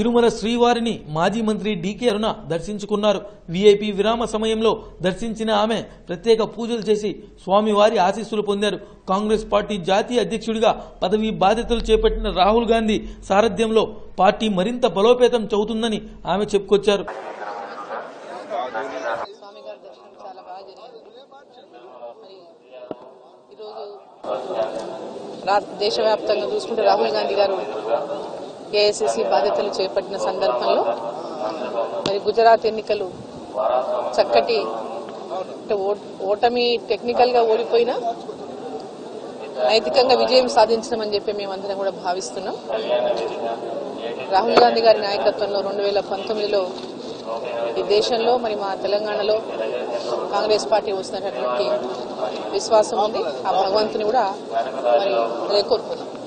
తిరుమల శ్రీవారిని మాజీ మంత్రి డీకే అరుణ దర్శించుకున్నారు వీఐపీ విరామ సమయంలో దర్శించిన ఆమె ప్రత్యేక పూజలు చేసి స్వామివారి ఆశీస్సులు పొందారు కాంగ్రెస్ పార్టీ జాతీయ అధ్యక్షుడిగా పదవి బాధ్యతలు చేపట్టిన రాహుల్ గాంధీ సారథ్యంలో పార్టీ మరింత బలోపేతం చవుతుందని ఆమె చెప్పుకొచ్చారు స్వామి గారి దర్శనం చాలా బాగా జరిగింది మరి ఈరోజు రా దేశవ్యాప్తంగా చూసుకుంటే రాహుల్ గాంధీ గారు ఏఐసిసి బాధ్యతలు చేపట్టిన సందర్భంలో మరి గుజరాత్ ఎన్నికలు చక్కటి అంటే ఓ- ఓటమి టెక్నికల్ గా ఓడిపోయినా నైతికంగా విజయం సాధించమని చెప్పి మేమందరం కూడా భావిస్తున్నాం రాహుల్ గాంధీ గారి నాయకత్వంలో రెండు వేల పంతొమ్మిదిలో ఈ దేశంలో మరి మా తెలంగాణలో కాంగ్రెస్ పార్టీ వస్తున్నటువంటి విశ్వాసం ఉంది ఆ భగవంతుని కూడా మరి కోరుకున్నాం